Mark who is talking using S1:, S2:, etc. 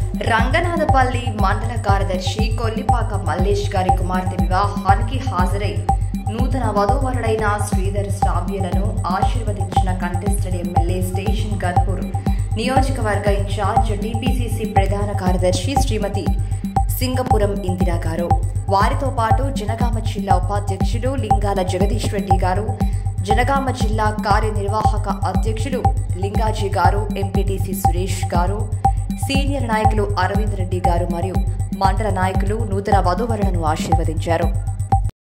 S1: రంగనాథపల్లి మండల కార్యదర్శి కొల్లిపాక మల్లేష్ గారి కుమార్తె వివాహానికి హాజరై నూతన వధూవరుడైన శ్రీధర్ స్టాబ్యులను ఆశీర్వదించిన కంటెస్టెడ్ ఎమ్మెల్యే స్టేషన్ గన్పూర్ నియోజకవర్గ ఇన్ఛార్జ్ టీపీసీసీ ప్రధాన కార్యదర్శి శ్రీమతి సింగపురం ఇందిరా గారు వారితో పాటు జనగామ జిల్లా ఉపాధ్యక్షుడు లింగాల జగదీష్ రెడ్డి గారు జనగామ జిల్లా కార్యనిర్వాహక అధ్యక్షులు లింగాజీ గారు ఎంపీటీసీ సురేష్ గారు సీనియర్ నాయకులు అరవింద్ రెడ్డి గారు మరియు మండల నాయకులు నూతన వధూవరులను ఆశీర్వదించారు